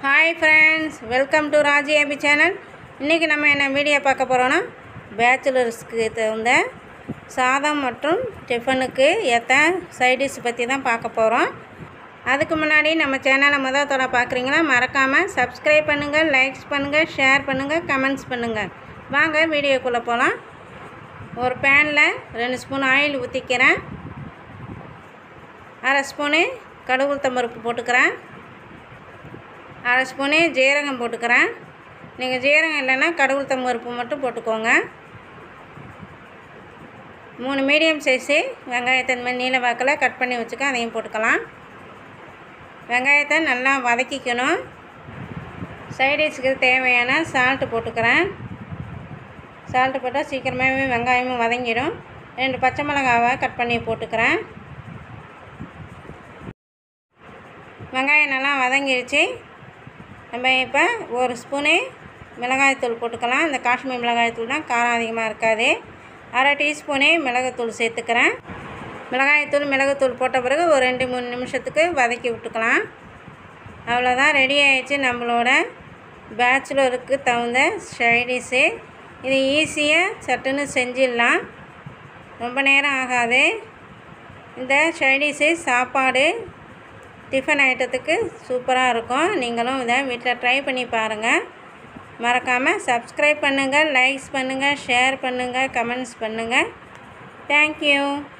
hi friends welcome to Raji AB channel இன்றைக்கி நம்ம என்ன வீடியோ பார்க்க போகிறோன்னா பேச்சுலர்ஸ்க்கு தகுந்த சாதம் மற்றும் டிஃபனுக்கு ஏற்ற சைடிஷ் பற்றி தான் பார்க்க போகிறோம் அதுக்கு முன்னாடி நம்ம சேனலை முதல் தடவை பார்க்குறீங்கன்னா மறக்காமல் சப்ஸ்கிரைப் பண்ணுங்கள் லைக்ஸ் பண்ணுங்கள் ஷேர் பண்ணுங்கள் கமெண்ட்ஸ் பண்ணுங்கள் வாங்க வீடியோக்குள்ளே போகலாம் ஒரு பேனில் ரெண்டு ஸ்பூன் ஆயில் ஊற்றிக்கிறேன் அரை ஸ்பூனு கடுகு உளுத்தம் பருப்பு போட்டுக்கிறேன் அரை ஸ்பூனு ஜீரகம் போட்டுக்கிறேன் நீங்கள் ஜீரகம் இல்லைன்னா கடுகு உளுத்தம் பருப்பு மட்டும் போட்டுக்கோங்க மூணு மீடியம் சைஸு வெங்காயத்தை இந்த மாதிரி நீல வாக்கில் கட் பண்ணி வச்சுக்க அதையும் போட்டுக்கலாம் வெங்காயத்தை நல்லா வதக்கிக்கணும் சைடிஷ்க்கு தேவையான சால்ட்டு போட்டுக்கிறேன் சால்ட்டு போட்டால் சீக்கிரமாகவே வெங்காயமும் வதங்கிடும் ரெண்டு பச்சை மிளகாவை கட் பண்ணி போட்டுக்கிறேன் வெங்காயம் நல்லா வதங்கிடுச்சு நம்ம இப்போ ஒரு ஸ்பூனு மிளகாய்த்தூள் போட்டுக்கலாம் இந்த காஷ்மீர் மிளகாய்த்தூள் தான் காரம் அதிகமாக இருக்காது அரை டீஸ்பூனே மிளகுத்தூள் சேர்த்துக்கிறேன் மிளகாய்த்தூள் மிளகுத்தூள் போட்ட பிறகு ஒரு ரெண்டு மூணு நிமிஷத்துக்கு வதக்கி விட்டுக்கலாம் அவ்வளோதான் ரெடி ஆயிடுச்சு நம்மளோட பேச்சுலருக்கு தகுந்த சைடிஷு இது ஈஸியாக சட்டுன்னு செஞ்சிடலாம் ரொம்ப நேரம் ஆகாது இந்த சைடிஷு சாப்பாடு டிஃபன் ஐட்டத்துக்கு சூப்பராக இருக்கும் நீங்களும் இதை வீட்டில் ட்ரை பண்ணி பாருங்கள் மறக்காமல் சப்ஸ்கிரைப் பண்ணுங்கள் லைக்ஸ் பண்ணுங்கள் ஷேர் பண்ணுங்கள் கமெண்ட்ஸ் பண்ணுங்கள் தேங்க்யூ